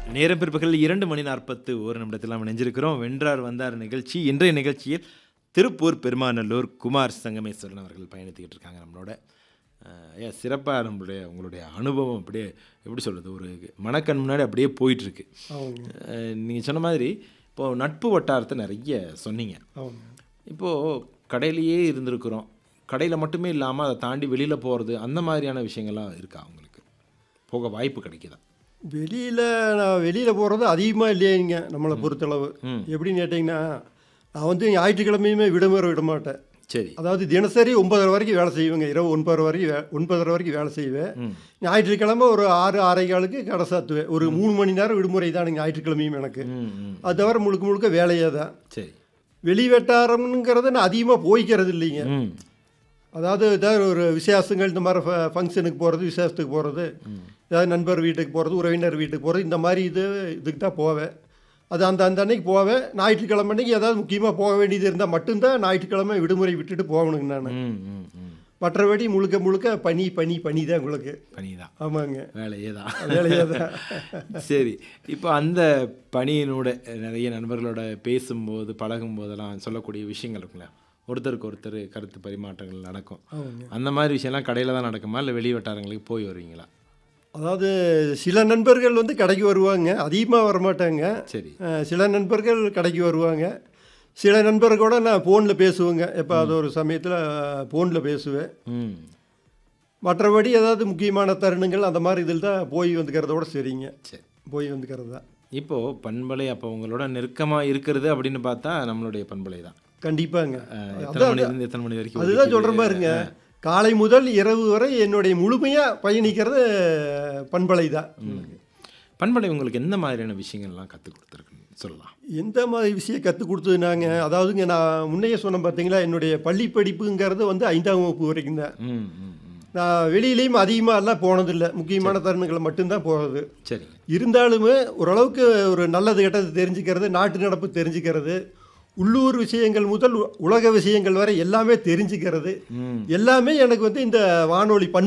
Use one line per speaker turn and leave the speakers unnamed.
நேரம் பிற்பகல் இரண்டு மணி நாற்பத்து ஒரு நிமிடத்தில் நாம் இணைஞ்சிருக்கிறோம் வென்றார் வந்தார் நிகழ்ச்சி இன்றைய நிகழ்ச்சியில் திருப்பூர் பெருமாநல்லூர் குமார் சங்கமேஸ்வரன் அவர்கள் பயணித்துக்கிட்டு இருக்காங்க நம்மளோட அஹ், ஏன் சிறப்பாக நம்மளுடைய உங்களுடைய அனுபவம் அப்படியே எப்படி சொல்கிறது ஒரு மனக்கண் முன்னாடி அப்படியே போயிட்டுருக்கு
அவங்க
நீங்கள் சொன்ன மாதிரி இப்போது நட்பு வட்டாரத்தை நிறைய சொன்னீங்க
அவங்க
இப்போது கடையிலேயே இருந்திருக்கிறோம் கடையில் மட்டுமே இல்லாமல் அதை தாண்டி வெளியில் போகிறது அந்த மாதிரியான விஷயங்கள்லாம் இருக்கா உங்களுக்கு போக வாய்ப்பு கிடைக்குதா
வெளியில் நான் வெளியில் போகிறது அதிகமாக இல்லையேங்க நம்மளை பொறுத்தளவு
ம்.
எப்படின்னு கேட்டிங்கன்னா நான் வந்து ஞாயிற்றுக்கிழமையுமே விடுமுறை விட மாட்டேன்
சரி
அதாவது தினசரி ஒன்பதரை வரைக்கும் வேலை செய்வேங்க இரவு ஒன்பது வரைக்கும் வே ஒன்பதரை வரைக்கும் வேலை செய்வேன்
ம்
ஞாயிற்றுக்கிழமை ஒரு ஆறு ஆறரை காலுக்கு கடை சாத்துவேன் ஒரு மூணு மணி நேரம் விடுமுறை தான் ஞாயிற்றுக்கிழமையும் எனக்கு
ம் ம்
அது தவிர முழுக்க முழுக்க வேலையே தான்
சரி
வெளி வட்டாரம்ங்கிறத நான் அதிகமாக போய்க்கிறது இல்லைங்க
ம்
அதாவது ஏதாவது ஒரு விசேஷங்கள் இந்த மாதிரி ஃப- ஃபங்க்ஷனுக்கு போகிறது விசேஷத்துக்கு போகிறது ஏதாவது நண்பர் வீட்டுக்கு போகிறது உறவினர் வீட்டுக்கு போகிறது இந்த மாதிரி இது இதுக்கு தான் போவேன் அது அந்த அந்த அன்னைக்கு போவேன் ஞாயிற்றுக்கிழமை அன்னைக்கு ஏதாவது முக்கியமாக போக வேண்டியது இருந்தால் மட்டும்தான் ஞாயிற்றுக்கிழமை விடுமுறை விட்டுட்டு போகணுங்க நான்
ம் ம் ம்
மற்றபடி முழுக்க முழுக்க பனி பனி பனி தான் உங்களுக்கு
பனிதான்
ஆமாங்க
வேலையே தான்
வேலையே தான்
சரி இப்போ அந்த பணியினோட நிறைய நண்பர்களோட பேசும்போது பழகும் போதெல்லாம் சொல்லக்கூடிய விஷயங்கள் இருக்குல்ல ஒருத்தருக்கு ஒருத்தர் கருத்து பரிமாற்றங்கள் நடக்கும்
ஆமாங்க
அந்த மாதிரி விஷயம்லாம் கடையில் தான் நடக்குமா இல்லை வெளி வட்டாரங்களுக்கு போய் வருவீங்களா
அதாவது சில நண்பர்கள் வந்து கடைக்கு வருவாங்க அதிகமாக வரமாட்டாங்க
சரி
அஹ், சில நண்பர்கள் கடைக்கு வருவாங்க சில நண்பர்களோட நான் ஃபோனில் பேசுவேங்க எப்போ அது ஒரு சமயத்தில் ஃபோனில் பேசுவேன்
ம்
மற்றபடி ஏதாவது முக்கியமான தருணங்கள் அந்த மாதிரி இதில் தான் போய் வந்துக்கிறதோட சரிங்க
சரி
போய் வந்துக்கிறது தான்
இப்போது பண்பலை அப்போ உங்களோட நெருக்கமாக இருக்கிறது அப்படின்னு பார்த்தா நம்மளுடைய பண்பலை தான்
கண்டிப்பாங்க
அஹ்,
அதான்
எத்தனை மணி இருந்து எத்தனை மணி வரைக்கும்
அதுதான் சொல்கிற பாருங்க காலை முதல் இரவு வரை என்னுடைய முழுமையாக பயணிக்கிறது பண்பலை தான்
பண்பலை உங்களுக்கு எந்த மாதிரியான விஷயங்கள்லாம் கற்றுக் கொடுத்துருக்குன்னு சொல்லலாம்
எந்த மாதிரி விஷயம் கற்றுக் கொடுத்ததுனாங்க அதாவதுங்க நான் முன்னையே சொன்னேன் பார்த்தீங்களா என்னுடைய பள்ளி படிப்புங்கிறது வந்து ஐந்தாம் வகுப்பு வரைக்கும் தான்
ம் ம் ம்
நான் வெளியிலையும் அதிகமாக எல்லாம் போனதில்லை முக்கியமான தருணங்களை மட்டும்தான் போகிறது
சரிங்க
இருந்தாலுமே ஓரளவுக்கு ஒரு நல்லது கெட்டது தெரிஞ்சுக்கிறது நாட்டு நடப்பு தெரிஞ்சுக்கிறது உள்ளூர் விஷயங்கள் முதல் உலக விஷயங்கள் வரை எல்லாமே தெரிஞ்சுக்கிறது
ம்
எல்லாமே எனக்கு வந்து இந்த வானொலி பண்